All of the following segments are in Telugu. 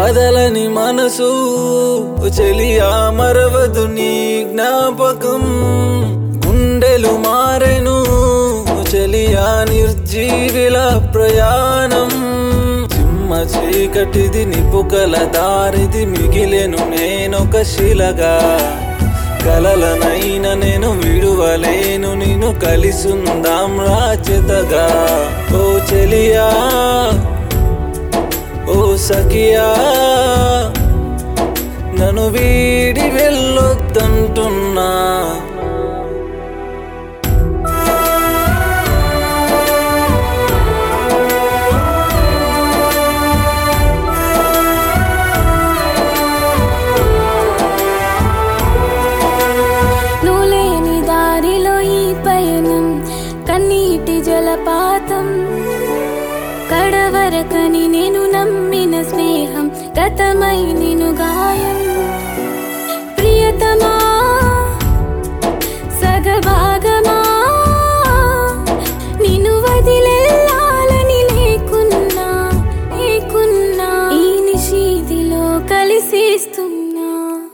కదలని మనసు చెలియా మరవదు నీ జ్ఞాపకం గుండెలు మారెను చెలియా నిర్జీవిల ప్రయాణం చిమ్మ చీకటిది నిపుకల దారిది మిగిలెను నేనొక శిలగా కలలనైన నేను విడువలేను నిన్ను కలిసుందాం రాజతగా ఓ చెలియా ఓ సఖియా నన్ను వీడి వెళ్ళొద్దంటున్నా నులేని దారిలో ఈ పయనం కన్నీటి జలపాతం కడవరకని నేను నమ్మిన స్నేహం గతమై నిను గాయం ప్రియతమా సగభాగమా నిన్ను వదిలెళ్ళాలని లేకున్నా లేకున్నా ఈ నిషీదిలో కలిసిస్తున్నా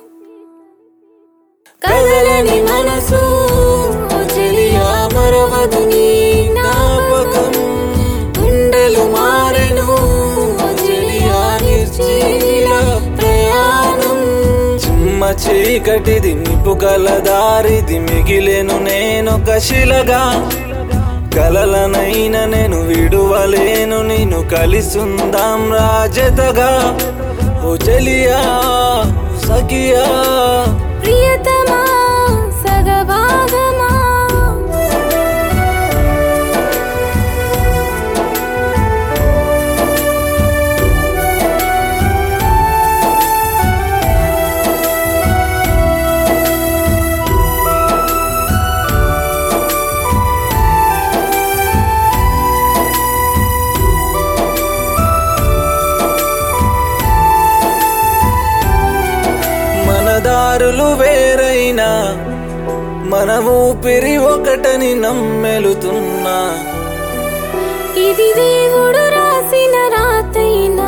కదలని మనసు ఓ చెలియా మరవదు నీ జ్ఞాపకం గుండెలు మారెను ఓ చెలియా నిర్జీవిల ప్రయాణం చిమ్మ చీకటిది నిపుకల దారిది మిగిలెను నేనొక శిలగా కలలనైన నేను విడువలేను నిన్ను కలిసుందాం రాజతగా ఓ చెలియా సఖియా ప్రియతమా సగభాగమా మన దారులు వేరైనా మన ఊపిరి ఒకటని నమ్మెలుతున్నా ఇది దేవుడు రాసిన రాతైనా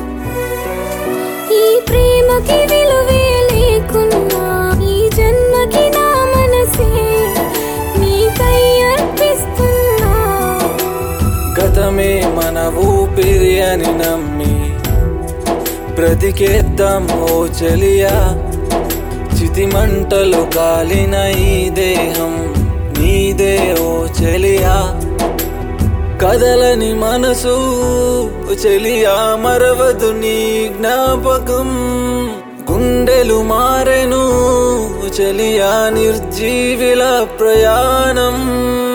ఈ ప్రేమకి విలువే లేకున్నా ఈ జన్మకి నా మనసే నీకై అర్పిస్తున్నా గతమే మన ఊపిరి అని నమ్మి బ్రతికేద్దాం ఓ చెలియా చితి మంటలు కాలిన ఈ దేహం నీదే ఓ చెలియా కదలని మనసు చెలియా మరవదు నీ జ్ఞాపకం గుండెలు మారెను చెలియా నిర్జీవిల ప్రయాణం